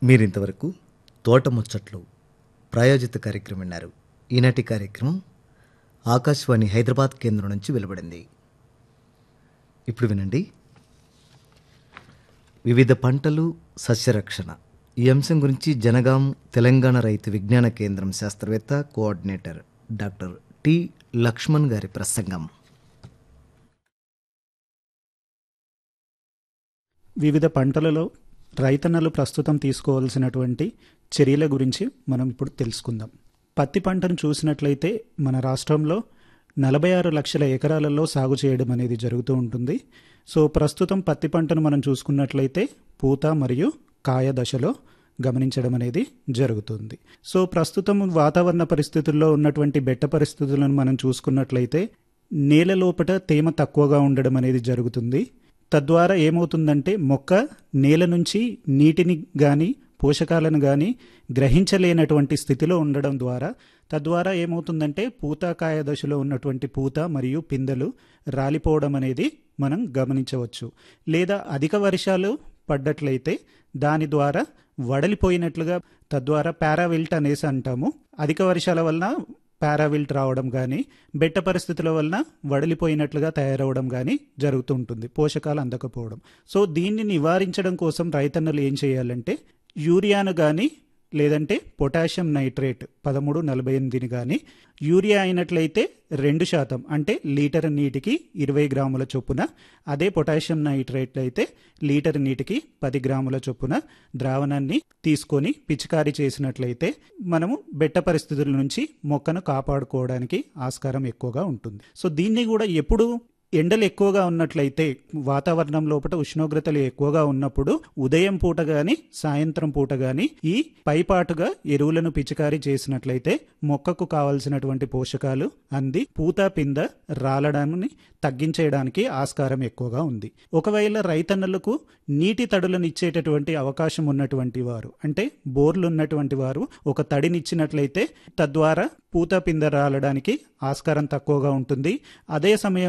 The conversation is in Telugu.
మీరింతవరకు తోట ముచ్చట్లు ప్రాయోజిత కార్యక్రమం విన్నారు ఈనాటి కార్యక్రమం ఆకాశవాణి హైదరాబాద్ కేంద్రం నుంచి వెలువడింది ఇప్పుడు వినండి వివిధ పంటలు సస్యరక్షణ ఈ అంశం గురించి జనగాం తెలంగాణ రైతు విజ్ఞాన కేంద్రం శాస్త్రవేత్త కోఆర్డినేటర్ డాక్టర్ టి లక్ష్మణ్ గారి ప్రసంగం వివిధ పంటలలో రైతన్నలు ప్రస్తుతం తీసుకోవాల్సినటువంటి చర్యల గురించి మనం ఇప్పుడు తెలుసుకుందాం పత్తి పంటను చూసినట్లయితే మన రాష్ట్రంలో నలభై ఆరు లక్షల ఎకరాలలో సాగు చేయడం అనేది జరుగుతూ ఉంటుంది సో ప్రస్తుతం పత్తి పంటను మనం చూసుకున్నట్లయితే పూత మరియు కాయ దశలో గమనించడం అనేది జరుగుతుంది సో ప్రస్తుతం వాతావరణ పరిస్థితుల్లో ఉన్నటువంటి బెట్ట పరిస్థితులను మనం చూసుకున్నట్లయితే నేల లోపట తేమ తక్కువగా ఉండడం అనేది జరుగుతుంది తద్వారా ఏమవుతుందంటే మొక్క నేల నుంచి నీటిని కానీ పోషకాలను కానీ గ్రహించలేనటువంటి స్థితిలో ఉండడం ద్వారా తద్వారా ఏమవుతుందంటే పూతాకాయ దశలో ఉన్నటువంటి పూత మరియు పిందెలు రాలిపోవడం అనేది మనం గమనించవచ్చు లేదా అధిక వర్షాలు పడ్డట్లయితే దాని ద్వారా వడలిపోయినట్లుగా తద్వారా పారావిల్ట్ అనేసి అంటాము అధిక వర్షాల వలన పారావిల్ట్ రావడం కానీ బెట్ట పరిస్థితుల వలన వడలిపోయినట్లుగా తయారవడం కానీ జరుగుతూ ఉంటుంది పోషకాలు అందకపోవడం సో దీన్ని నివారించడం కోసం రైతన్నలు ఏం చేయాలంటే యూరియాను కానీ లేదంటే పొటాషియం నైట్రేట్ పదమూడు నలభై ఎనిమిదిని కానీ యూరియా అయినట్లయితే రెండు శాతం అంటే లీటర్ నీటికి ఇరవై గ్రాముల చొప్పున అదే పొటాషియం నైట్రేట్ అయితే లీటర్ నీటికి పది గ్రాముల చొప్పున ద్రావణాన్ని తీసుకొని పిచికారీ చేసినట్లయితే మనము బెట్ట పరిస్థితుల నుంచి మొక్కను కాపాడుకోవడానికి ఆస్కారం ఎక్కువగా ఉంటుంది సో దీన్ని కూడా ఎప్పుడు ఎండలు ఎక్కువగా ఉన్నట్లయితే వాతావరణం లోపల ఉష్ణోగ్రతలు ఎక్కువగా ఉన్నప్పుడు ఉదయం పూట గాని సాయంత్రం పూట గాని ఈ పైపాటుగా ఎరువులను పిచికారీ చేసినట్లయితే మొక్కకు కావలసినటువంటి పోషకాలు అంది పూత పింద రాలడాన్ని తగ్గించేయడానికి ఆస్కారం ఎక్కువగా ఉంది ఒకవేళ రైతన్నలకు నీటి తడులను ఇచ్చేటటువంటి అవకాశం ఉన్నటువంటి వారు అంటే బోర్లు ఉన్నటువంటి వారు ఒక తడినిచ్చినట్లయితే తద్వారా పూత పింద రాలడానికి ఆస్కారం తక్కువగా ఉంటుంది అదే సమయం